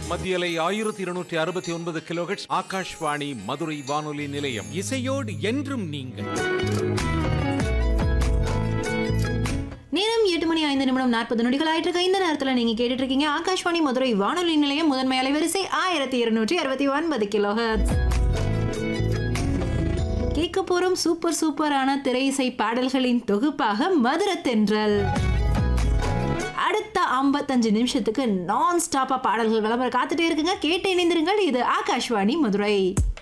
மத்தியலை ஆயிரத்தி இருநூற்றி அறுபத்தி ஒன்பது கிலோஹெட்ஸ் ஆகாஷ்வாணி மதுரை வானொலி நிலையம் இசையோடு என்றும் நீங்கள் நேரம் எட்டு மணி ஐந்து நிமிடம் நாற்பது நொடிகள் ஆயிட்டு இருக்க இந்த நேரத்தில் நீங்க கேட்டுட்டு இருக்கீங்க ஆகாஷ்வாணி மதுரை வானொலி நிலையம் முதன்மை அலைவரிசை ஆயிரத்தி இருநூற்றி அறுபத்தி ஒன்பது கிலோ கேட்க போறோம் சூப்பர் சூப்பரான திரை இசை பாடல்களின் தொகுப்பாக மதுரத்தென்றல் அடுத்த ஐம்பத்தஞ்சு நிமிஷத்துக்கு நான் ஸ்டாப்பா பாடல்கள் விளம்பரம் காத்துட்டே இருக்குங்க கேட்டு இணைந்திருங்கள் இது ஆகாஷ்வாணி மதுரை